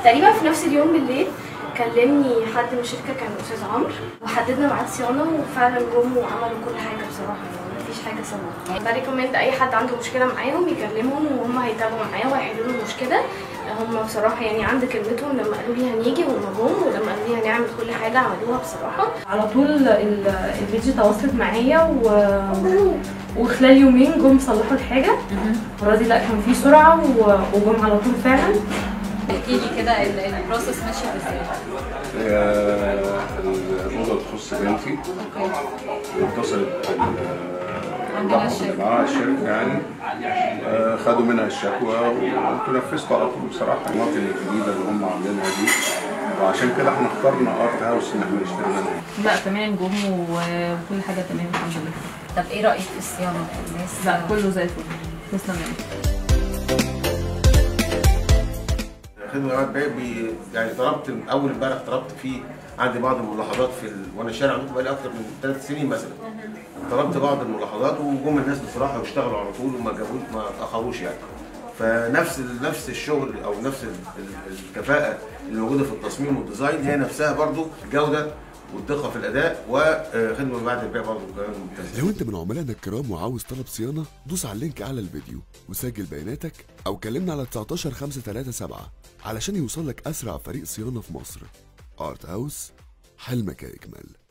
تقريبا في نفس اليوم بالليل كلمني حد من الشركه كان استاذ عمرو وحددنا ميعاد صيانه وفعلا جم وعملوا كل حاجه بصراحه يعني مفيش حاجه سوا بريكومند اي حد عنده مشكله معاهم يكلمهم وهم هيتابعوا معاه وهيحلوا له المشكله هم بصراحه يعني عند كلمتهم لما قالوا لي هنيجي هم جم ولما قالوا لي هنعمل كل حاجه عملوها بصراحه على طول ال- البيج تواصلت معايا و... وخلال يومين جم صلحوا الحاجه المره دي لا كان في سرعه و... وجم على طول فعلا احكي لي كده ال- البروسيس ماشيه ازاي هي الأوضة تخص بنتي اتصلت عندنا الشركة. مع الشركة يعني آه، خدوا منها الشكوى وتنفذت على طول بصراحة المناطق الجديدة اللي هم عاملينها دي وعشان كده احنا اخترنا ارت هاوس ان احنا نشتري منها لا تمام جم و- وكل حاجه تمام الحمد لله طب ايه رايك في الصيانه الناس لا كله زي الفل تسلم يا خدمة جماعة بيع بي يعني طلبت اول امبارح طلبت فيه عندي بعض الملاحظات في ال... وانا الشارع عندكم بقالي اكتر من ثلاث سنين مثلا طلبت بعض الملاحظات وجم الناس بصراحه واشتغلوا على طول وما جابوش ما تاخروش يعني فنفس ال- نفس الشغل او نفس ال- ال- الكفاءه اللي موجوده في التصميم والديزاين هي نفسها برضو الجوده والدقه في الاداء وخدمه بعد البيع برضو كمان ممتازه لو انت من عملائنا الكرام وعاوز طلب صيانة دوس على اللينك على الفيديو وسجل بياناتك او كلمنا على 19 537 علشان يوصل لك اسرع فريق صيانة في مصر ارت هاوس حلمك يكمل